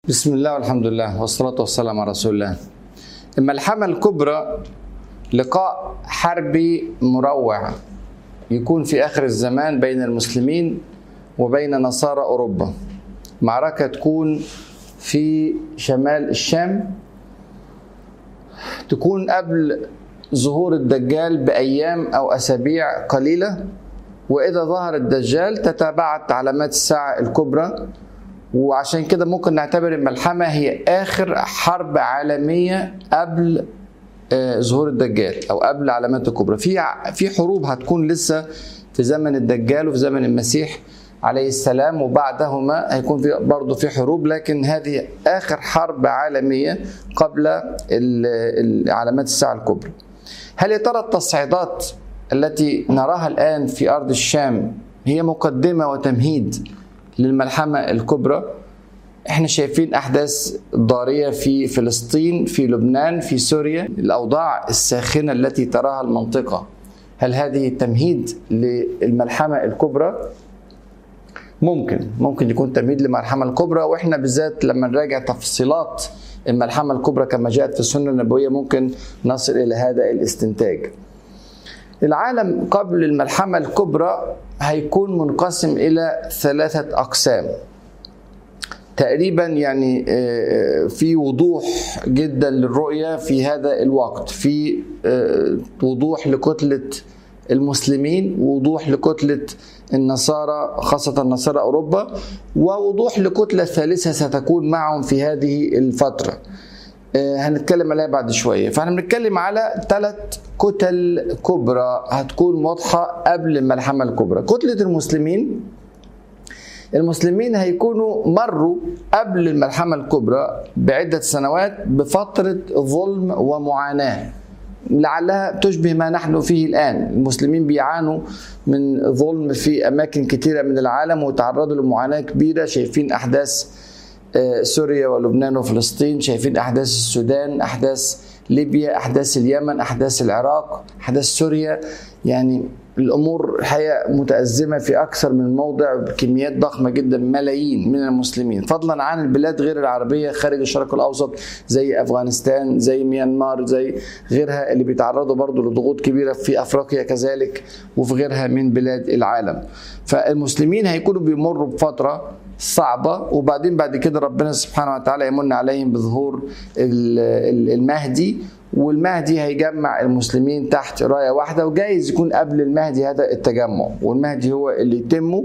بسم الله والحمد لله والصلاة والسلام على رسول الله الملحمة الكبرى لقاء حربي مروع يكون في آخر الزمان بين المسلمين وبين نصارى أوروبا معركة تكون في شمال الشام تكون قبل ظهور الدجال بأيام أو أسابيع قليلة وإذا ظهر الدجال تتابعت علامات الساعة الكبرى وعشان كده ممكن نعتبر الملحمة هي آخر حرب عالمية قبل ظهور الدجال أو قبل علامات الكبرى في في حروب هتكون لسه في زمن الدجال وفي زمن المسيح عليه السلام وبعدهما هيكون في برضه في حروب لكن هذه آخر حرب عالمية قبل علامات الساعة الكبرى هل يا ترى التصعيدات التي نراها الآن في أرض الشام هي مقدمة وتمهيد للملحمة الكبرى احنا شايفين احداث ضاريه في فلسطين في لبنان في سوريا الاوضاع الساخنه التي تراها المنطقه هل هذه تمهيد للملحمه الكبرى ممكن ممكن يكون تمهيد للملحمه الكبرى واحنا بالذات لما نراجع تفصيلات الملحمه الكبرى كما جاءت في السنه النبويه ممكن نصل الى هذا الاستنتاج العالم قبل الملحمه الكبرى هيكون منقسم الى ثلاثه اقسام تقريبا يعني في وضوح جدا للرؤيه في هذا الوقت في وضوح لكتله المسلمين ووضوح لكتله النصارى خاصه نصارى اوروبا ووضوح لكتله ثالثه ستكون معهم في هذه الفتره هنتكلم عليها بعد شويه فاحنا بنتكلم على ثلاث كتل كبرى هتكون واضحه قبل الملحمه الكبرى كتله المسلمين المسلمين هيكونوا مروا قبل الملحمة الكبرى بعدة سنوات بفترة ظلم ومعاناة لعلها تشبه ما نحن فيه الآن المسلمين بيعانوا من ظلم في أماكن كثيرة من العالم وتعرضوا لمعاناة كبيرة شايفين أحداث سوريا ولبنان وفلسطين شايفين أحداث السودان أحداث ليبيا أحداث اليمن أحداث العراق أحداث سوريا يعني الامور الحقيقه متازمه في اكثر من موضع بكميات ضخمه جدا ملايين من المسلمين فضلا عن البلاد غير العربيه خارج الشرق الاوسط زي افغانستان زي ميانمار زي غيرها اللي بيتعرضوا برضه لضغوط كبيره في افريقيا كذلك وفي غيرها من بلاد العالم فالمسلمين هيكونوا بيمروا بفتره صعبة وبعدين بعد كده ربنا سبحانه وتعالى يمن عليهم بظهور المهدي والمهدي هيجمع المسلمين تحت رايه واحده وجايز يكون قبل المهدي هذا التجمع والمهدي هو اللي يتمه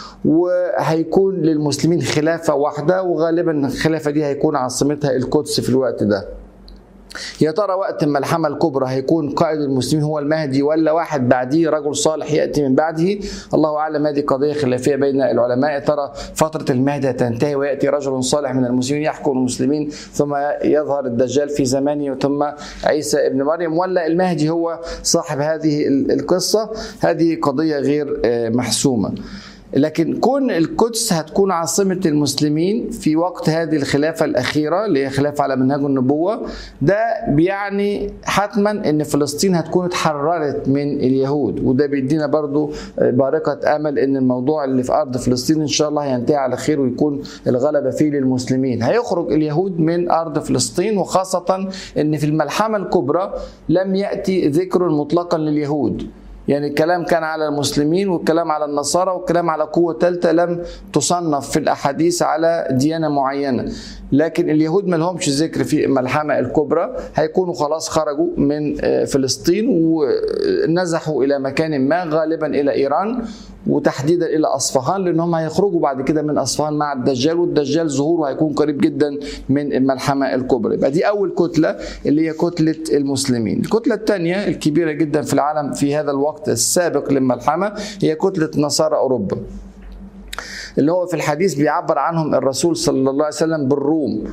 وهيكون للمسلمين خلافه واحده وغالبا الخلافه دي هيكون عاصمتها القدس في الوقت ده يا ترى وقت الملحمه الكبرى هيكون قائد المسلمين هو المهدي ولا واحد بعديه رجل صالح ياتي من بعده الله اعلم هذه قضيه خلافيه بين العلماء يا ترى فتره المهدي هتنتهي وياتي رجل صالح من المسلمين يحكم المسلمين ثم يظهر الدجال في زمانه ثم عيسى ابن مريم ولا المهدي هو صاحب هذه القصه هذه قضيه غير محسومه لكن كون القدس هتكون عاصمة المسلمين في وقت هذه الخلافة الأخيرة اللي هي خلافة على منهج النبوة ده بيعني حتما أن فلسطين هتكون اتحررت من اليهود وده بيدينا برضو بارقة أمل أن الموضوع اللي في أرض فلسطين إن شاء الله هينتهي على خير ويكون الغلبة فيه للمسلمين هيخرج اليهود من أرض فلسطين وخاصة أن في الملحمة الكبرى لم يأتي ذكر مطلقا لليهود يعني الكلام كان على المسلمين والكلام على النصارى والكلام على قوة ثالثة لم تصنف في الأحاديث على ديانة معينة لكن اليهود ما لهمش ذكر في الملحمة الكبرى هيكونوا خلاص خرجوا من فلسطين ونزحوا إلى مكان ما غالبا إلى إيران وتحديدا الى اصفهان لان هم هيخرجوا بعد كده من اصفهان مع الدجال والدجال ظهوره هيكون قريب جدا من الملحمه الكبرى يبقى دي اول كتله اللي هي كتله المسلمين الكتله الثانيه الكبيره جدا في العالم في هذا الوقت السابق للملحمه هي كتله نصارى اوروبا اللي هو في الحديث بيعبر عنهم الرسول صلى الله عليه وسلم بالروم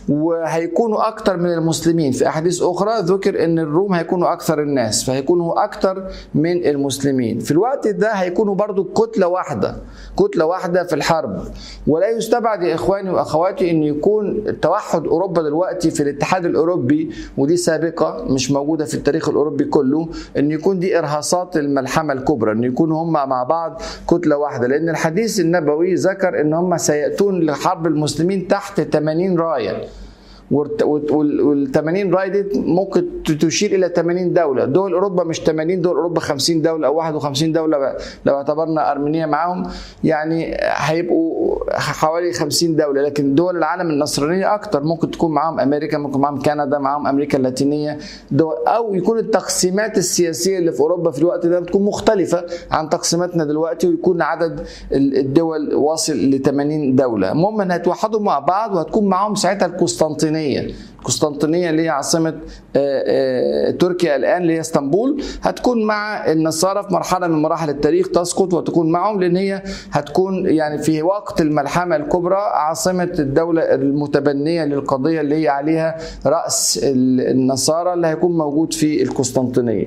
وهيكونوا اكتر من المسلمين في احاديث اخرى ذكر ان الروم هيكونوا اكثر الناس فهيكونوا اكتر من المسلمين في الوقت ده هيكونوا برضو كتله واحده كتله واحده في الحرب ولا يستبعد يا اخواني واخواتي ان يكون توحد اوروبا دلوقتي في الاتحاد الاوروبي ودي سابقه مش موجوده في التاريخ الاوروبي كله ان يكون دي ارهاصات الملحمه الكبرى ان يكونوا هم مع بعض كتله واحده لان الحديث النبوي ذكر ان هم سياتون لحرب المسلمين تحت 80 رايه وال 80 راي دي ممكن تشير الى 80 دوله دول اوروبا مش 80 دول اوروبا 50 دوله او 51 دوله لو اعتبرنا ارمينيا معاهم يعني هيبقوا حوالي 50 دوله لكن دول العالم النصرانيه اكتر ممكن تكون معاهم امريكا ممكن معاهم كندا معاهم امريكا اللاتينيه دول او يكون التقسيمات السياسيه اللي في اوروبا في الوقت ده بتكون مختلفه عن تقسيماتنا دلوقتي ويكون عدد الدول واصل ل 80 دوله المهم ان هيتوحدوا مع بعض وهتكون معاهم ساعتها القسطنطينيه القسطنطينيه اللي هي عاصمه تركيا الان اللي هي اسطنبول هتكون مع النصارى في مرحله من مراحل التاريخ تسقط وتكون معهم لان هي هتكون يعني في وقت الملحمه الكبرى عاصمه الدوله المتبنيه للقضيه اللي هي عليها راس النصارى اللي هيكون موجود في القسطنطينيه.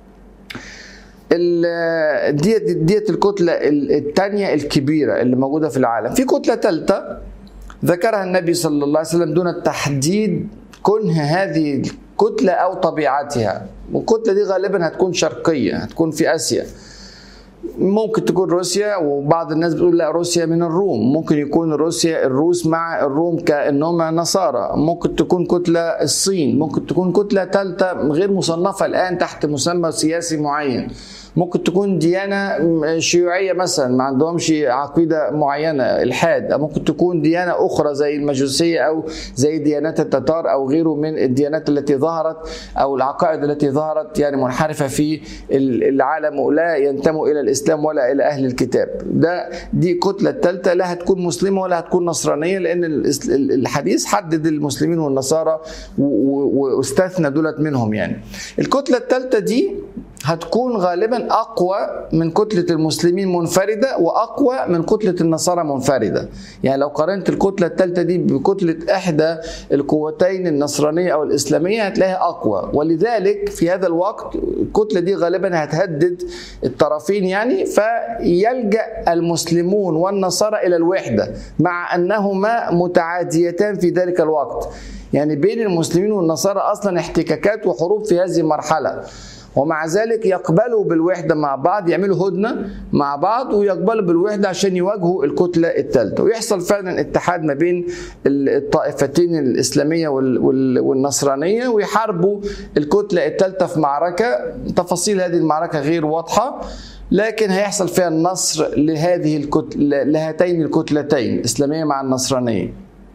ديت ديت الكتله الثانيه الكبيره اللي موجوده في العالم في كتله ثالثه ذكرها النبي صلى الله عليه وسلم دون التحديد كنه هذه الكتله او طبيعتها والكتله دي غالبا هتكون شرقيه هتكون في اسيا ممكن تكون روسيا وبعض الناس بتقول لا روسيا من الروم ممكن يكون روسيا الروس مع الروم كانهم نصارى ممكن تكون كتله الصين ممكن تكون كتله ثالثه غير مصنفه الان تحت مسمى سياسي معين ممكن تكون ديانة شيوعية مثلا ما عندهمش عقيدة معينة الحاد أو ممكن تكون ديانة أخرى زي المجوسية أو زي ديانات التتار أو غيره من الديانات التي ظهرت أو العقائد التي ظهرت يعني منحرفة في العالم ولا ينتموا إلى الإسلام ولا إلى أهل الكتاب ده دي كتلة الثالثة لا هتكون مسلمة ولا هتكون نصرانية لأن الحديث حدد المسلمين والنصارى واستثنى دولت منهم يعني الكتلة الثالثة دي هتكون غالبا اقوى من كتله المسلمين منفرده واقوى من كتله النصارى منفرده يعني لو قارنت الكتله الثالثه دي بكتله احدى القوتين النصرانيه او الاسلاميه هتلاقيها اقوى ولذلك في هذا الوقت الكتله دي غالبا هتهدد الطرفين يعني فيلجا المسلمون والنصارى الى الوحده مع انهما متعاديتان في ذلك الوقت يعني بين المسلمين والنصارى اصلا احتكاكات وحروب في هذه المرحله ومع ذلك يقبلوا بالوحدة مع بعض يعملوا هدنة مع بعض ويقبلوا بالوحدة عشان يواجهوا الكتلة الثالثة ويحصل فعلا اتحاد ما بين الطائفتين الإسلامية والنصرانية ويحاربوا الكتلة الثالثة في معركة تفاصيل هذه المعركة غير واضحة لكن هيحصل فيها النصر لهذه الكتلة لهاتين الكتلتين الإسلامية مع النصرانية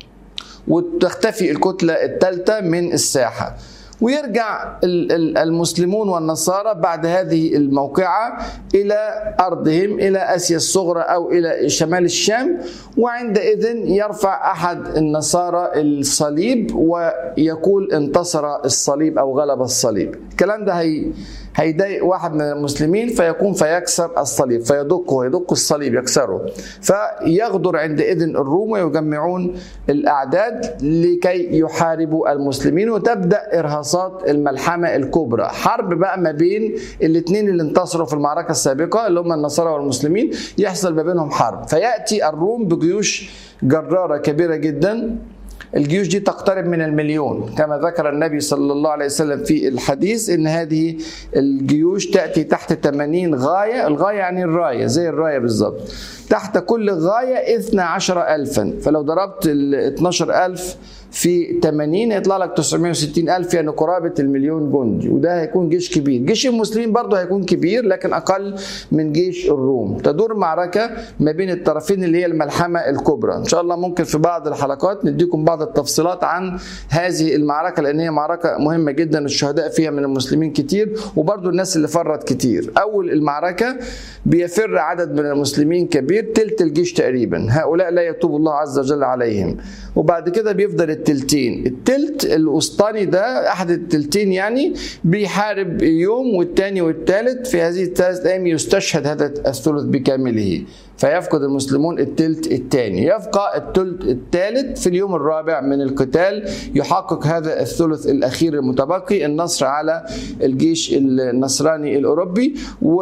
وتختفي الكتلة الثالثة من الساحة ويرجع المسلمون والنصارى بعد هذه الموقعة إلى أرضهم إلى آسيا الصغرى أو إلى شمال الشام وعندئذ يرفع أحد النصارى الصليب ويقول انتصر الصليب أو غلب الصليب الكلام ده هي هيضايق واحد من المسلمين فيقوم فيكسر الصليب فيدقه يدق الصليب يكسره فيغدر عندئذ الروم ويجمعون الاعداد لكي يحاربوا المسلمين وتبدا ارهاصات الملحمه الكبرى حرب بقى ما بين الاثنين اللي انتصروا في المعركه السابقه اللي هم النصارى والمسلمين يحصل ما بينهم حرب فياتي الروم بجيوش جراره كبيره جدا الجيوش دي تقترب من المليون كما ذكر النبي صلى الله عليه وسلم في الحديث ان هذه الجيوش تاتي تحت 80 غايه الغايه يعني الرايه زي الرايه بالظبط تحت كل غايه 12 ألفا فلو ضربت ال 12 ألف في 80 يطلع لك 960 ألف يعني قرابة المليون جندي وده هيكون جيش كبير جيش المسلمين برضه هيكون كبير لكن أقل من جيش الروم تدور معركة ما بين الطرفين اللي هي الملحمة الكبرى إن شاء الله ممكن في بعض الحلقات نديكم بعض التفصيلات عن هذه المعركة لأن هي معركة مهمة جدا الشهداء فيها من المسلمين كتير وبرضه الناس اللي فرت كتير أول المعركة بيفر عدد من المسلمين كبير تلت الجيش تقريبا هؤلاء لا يتوب الله عز وجل عليهم وبعد كده بيفضل التلتين التلت الوسطاني ده احد التلتين يعني بيحارب يوم والتاني والتالت في هذه الثلاث ايام يستشهد هذا الثلث بكامله فيفقد المسلمون التلت الثاني يبقى التلت الثالث في اليوم الرابع من القتال يحقق هذا الثلث الاخير المتبقي النصر على الجيش النصراني الاوروبي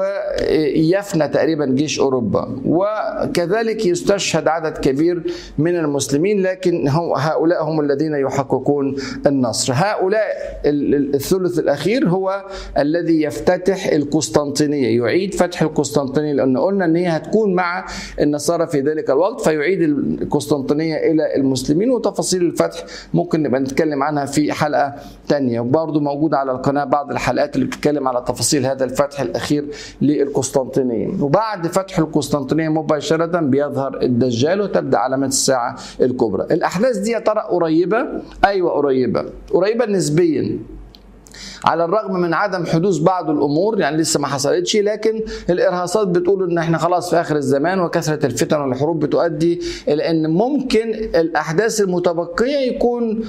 ويفنى تقريبا جيش اوروبا وكذلك يستشهد عدد كبير من المسلمين لكن هؤلاء هم الذين يحققون النصر هؤلاء الثلث الاخير هو الذي يفتتح القسطنطينيه يعيد فتح القسطنطينيه لان قلنا ان هي هتكون مع النصارى في ذلك الوقت فيعيد القسطنطينيه الى المسلمين وتفاصيل الفتح ممكن نبقى نتكلم عنها في حلقه ثانيه وبرضه موجوده على القناه بعض الحلقات اللي بتتكلم على تفاصيل هذا الفتح الاخير للقسطنطينيه وبعد فتح القسطنطينيه مباشره بيظهر الدجال وتبدا علامات الساعه الكبرى الاحداث دي يا ترى قريبه ايوه قريبه قريبه نسبيا على الرغم من عدم حدوث بعض الامور يعني لسه ما حصلتش لكن الارهاصات بتقول ان احنا خلاص في اخر الزمان وكثره الفتن والحروب بتؤدي الى ان ممكن الاحداث المتبقيه يكون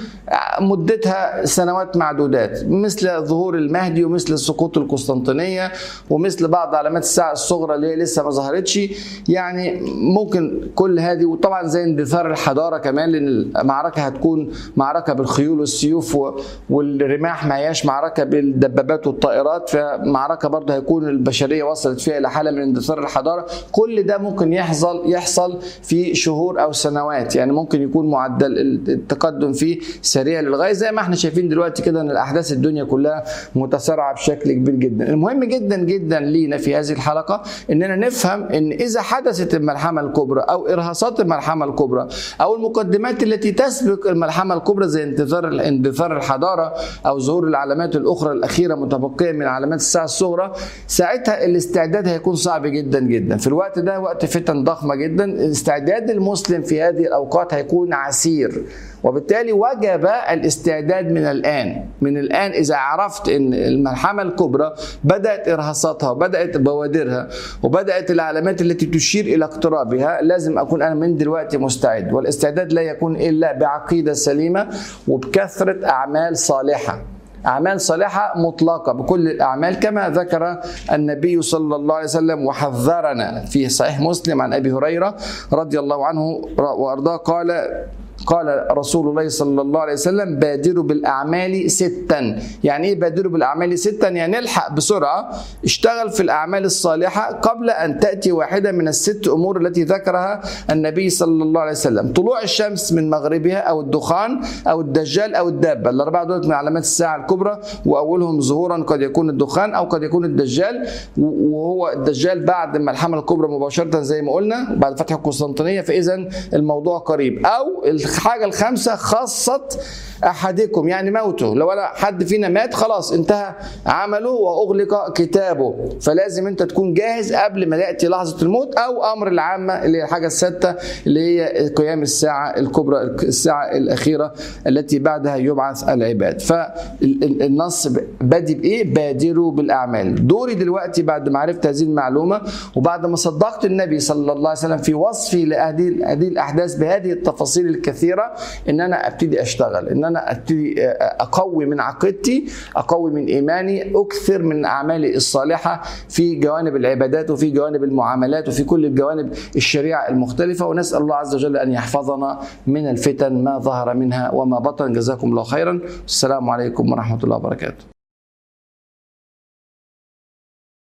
مدتها سنوات معدودات مثل ظهور المهدي ومثل سقوط القسطنطينيه ومثل بعض علامات الساعه الصغرى اللي هي لسه ما ظهرتش يعني ممكن كل هذه وطبعا زي اندثار الحضاره كمان لان المعركه هتكون معركه بالخيول والسيوف والرماح ما هياش معركه بالدبابات والطائرات فمعركه برضه هيكون البشريه وصلت فيها الى حاله من اندثار الحضاره كل ده ممكن يحصل يحصل في شهور او سنوات يعني ممكن يكون معدل التقدم فيه سريع للغايه زي ما احنا شايفين دلوقتي كده ان الاحداث الدنيا كلها متسارعه بشكل كبير جدا المهم جدا جدا لينا في هذه الحلقه اننا نفهم ان اذا حدثت الملحمه الكبرى او ارهاصات الملحمه الكبرى او المقدمات التي تسبق الملحمه الكبرى زي انتظار اندثار الحضاره او ظهور العلامات الاخرى الاخيره متبقيه من علامات الساعه الصغرى ساعتها الاستعداد هيكون صعب جدا جدا في الوقت ده وقت فتن ضخمه جدا استعداد المسلم في هذه الاوقات هيكون عسير وبالتالي وجب الاستعداد من الان من الان اذا عرفت ان الملحمه الكبرى بدات ارهاصاتها وبدات بوادرها وبدات العلامات التي تشير الى اقترابها لازم اكون انا من دلوقتي مستعد والاستعداد لا يكون الا بعقيده سليمه وبكثره اعمال صالحه أعمال صالحة مطلقة بكل الأعمال كما ذكر النبي صلى الله عليه وسلم وحذرنا في صحيح مسلم عن أبي هريرة رضي الله عنه وأرضاه قال قال رسول الله صلى الله عليه وسلم بادروا بالاعمال ستا يعني ايه بادروا بالاعمال ستا يعني الحق بسرعه اشتغل في الاعمال الصالحه قبل ان تاتي واحده من الست امور التي ذكرها النبي صلى الله عليه وسلم طلوع الشمس من مغربها او الدخان او الدجال او الدابه الاربعه دول من علامات الساعه الكبرى واولهم ظهورا قد يكون الدخان او قد يكون الدجال وهو الدجال بعد ما الحمله الكبرى مباشره زي ما قلنا بعد فتح القسطنطينيه فاذا الموضوع قريب او الحاجه الخامسه خاصه احدكم يعني موته لو انا حد فينا مات خلاص انتهى عمله واغلق كتابه فلازم انت تكون جاهز قبل ما ياتي لحظه الموت او امر العامه اللي هي الحاجه السادسه اللي هي قيام الساعه الكبرى الساعه الاخيره التي بعدها يبعث العباد فالنص بادي بايه بادروا بالاعمال دوري دلوقتي بعد ما عرفت هذه المعلومه وبعد ما صدقت النبي صلى الله عليه وسلم في وصفي لهذه هذه الاحداث بهذه التفاصيل الكثيره ان انا ابتدي اشتغل ان انا ابتدي اقوي من عقيدتي اقوي من ايماني اكثر من اعمالي الصالحه في جوانب العبادات وفي جوانب المعاملات وفي كل الجوانب الشريعه المختلفه ونسال الله عز وجل ان يحفظنا من الفتن ما ظهر منها وما بطن جزاكم الله خيرا السلام عليكم ورحمه الله وبركاته